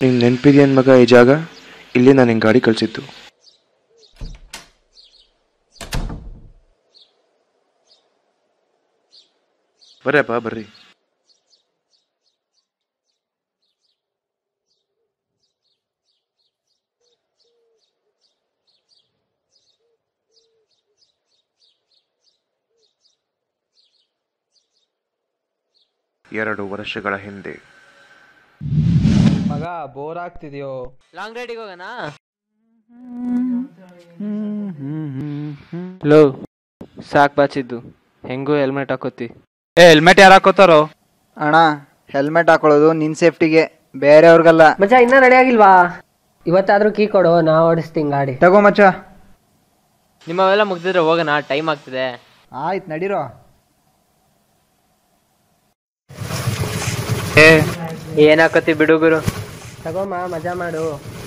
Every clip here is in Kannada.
ನೀನು ನೆನಪಿದೆಯನ್ ಮಗ ಈ ಜಾಗ ಇಲ್ಲಿ ನಾನು ನಿನ್ನ ಗಾಡಿ ಕಳಿಸಿದ್ದು ಬರ್ರಪ್ಪ ಬರ್ರಿ ಎರಡು ವರ್ಷಗಳ ಹಿಂದೆ ಮಗ ಬೋರ್ ಆಗ್ತಿದ್ಯೋ ಲಾಂಗ್ ರೈಡಿಗೆ ಹೋಗೋಣ ಲೋ ಸಾಕ್ ಬಾಚಿದ್ದು ಹೆಂಗೂ ಹೆಲ್ಮೆಟ್ ಹಾಕೋತಿ ಏ ಹೆಲ್ಮೆಟ್ ಯಾರು ಹಾಕೋತಾರೋ ಅಣ್ಣ ಹೆಲ್ಮೆಟ್ ಹಾಕೊಳ್ಳೋದು ನಿನ್ ಸೇಫ್ಟಿಗೆ ಬೇರೆಯವ್ರಿಗಲ್ಲ ಮಚ್ಚ ಇನ್ನ ರೆಡಿ ಆಗಿಲ್ವಾ ಇವತ್ತಾದ್ರೂ ಕೀ ಕೊಡು ನಾ ಓಡಿಸ್ತೀನಿ ಗಾಡಿ ತಗೋ ಮಚ್ಚ ನಿಮ್ಮವೆಲ್ಲ ಮುಗ್ದಿದ್ರೆ ಹೋಗೋಣ ಟೈಮ್ ಆಗ್ತಿದೆ ಆಯ್ತು ನಡೀರೋ ಏ ಏನ್ ಹಾಕೋತಿ ಬಿಡು ಗುರು ತಗೋಮ್ಮ ಮಜಾ ಮಾಡು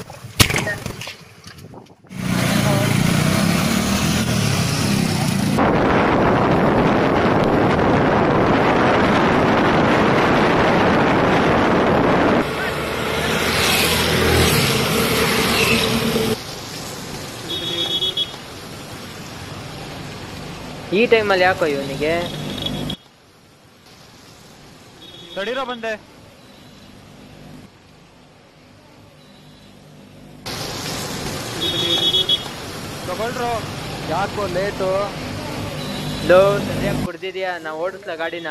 ಈ ಟೈಮಲ್ಲಿ ಯಾಕೋ ಇವನಿಗೆ ತಡೀರೋ ಬಂದೆ ತಗೊಳ್ರೋ ಯಾಕೋ ಲೇಟು ಲೋ ಸರಿಯಾಗಿ ಕುಡ್ದಿದ್ಯಾ ನಾ ಓಡಿಸ್ಲ ಗಾಡಿನ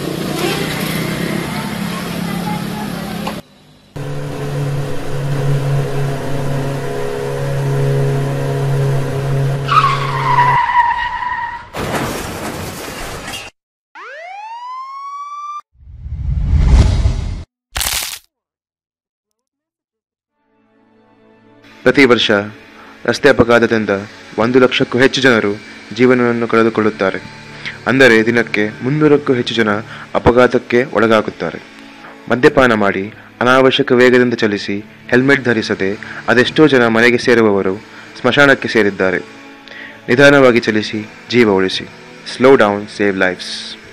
ಪ್ರತಿ ವರ್ಷ ರಸ್ತೆ ಅಪಘಾತದಿಂದ ಒಂದು ಲಕ್ಷಕ್ಕೂ ಹೆಚ್ಚು ಜನರು ಜೀವನವನ್ನು ಕಳೆದುಕೊಳ್ಳುತ್ತಾರೆ ಅಂದರೆ ದಿನಕ್ಕೆ ಮುನ್ನೂರಕ್ಕೂ ಹೆಚ್ಚು ಜನ ಅಪಘಾತಕ್ಕೆ ಒಳಗಾಗುತ್ತಾರೆ ಮದ್ಯಪಾನ ಮಾಡಿ ಅನಾವಶ್ಯಕ ವೇಗದಿಂದ ಚಲಿಸಿ ಹೆಲ್ಮೆಟ್ ಧರಿಸದೆ ಅದೆಷ್ಟೋ ಜನ ಮನೆಗೆ ಸೇರುವವರು ಸ್ಮಶಾನಕ್ಕೆ ಸೇರಿದ್ದಾರೆ ನಿಧಾನವಾಗಿ ಚಲಿಸಿ ಜೀವ ಉಳಿಸಿ ಸ್ಲೋ ಡೌನ್ ಸೇವ್ ಲೈಫ್ಸ್